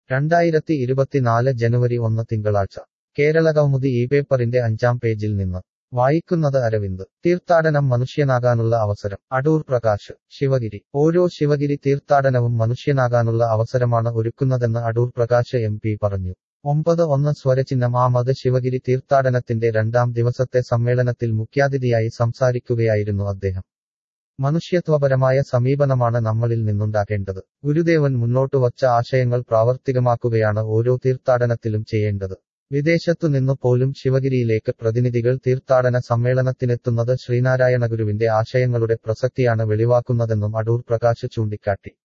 രണ്ടായിരത്തി ഇരുപത്തിനാല് ജനുവരി ഒന്ന് തിങ്കളാഴ്ച കേരളകൗമുദി ഈ പേപ്പറിന്റെ അഞ്ചാം പേജിൽ നിന്ന് വായിക്കുന്നത് അരവിന്ദ് തീർത്ഥാടനം മനുഷ്യനാകാനുള്ള അവസരം അടൂർ പ്രകാശ് ശിവഗിരി ഓരോ ശിവഗിരി തീർത്ഥാടനവും മനുഷ്യനാകാനുള്ള അവസരമാണ് ഒരുക്കുന്നതെന്ന് അടൂർ പ്രകാശ് എം പി പറഞ്ഞു ഒമ്പത് ഒന്ന് സ്വരചിഹ്നം ആമത് ശിവഗിരി തീർത്ഥാടനത്തിന്റെ രണ്ടാം ദിവസത്തെ സമ്മേളനത്തിൽ മുഖ്യാതിഥിയായി സംസാരിക്കുകയായിരുന്നു അദ്ദേഹം മനുഷ്യത്വപരമായ സമീപനമാണ് നമ്മളിൽ നിന്നുണ്ടാകേണ്ടത് ഗുരുദേവൻ മുന്നോട്ടു വച്ച ആശയങ്ങൾ പ്രാവർത്തികമാക്കുകയാണ് ഓരോ തീർത്ഥാടനത്തിലും ചെയ്യേണ്ടത് വിദേശത്തു നിന്നു പോലും ശിവഗിരിയിലേക്ക് പ്രതിനിധികൾ തീർത്ഥാടന സമ്മേളനത്തിനെത്തുന്നത് ശ്രീനാരായണ ഗുരുവിന്റെ ആശയങ്ങളുടെ പ്രസക്തിയാണ് വെളിവാക്കുന്നതെന്നും അടൂർ പ്രകാശ് ചൂണ്ടിക്കാട്ടി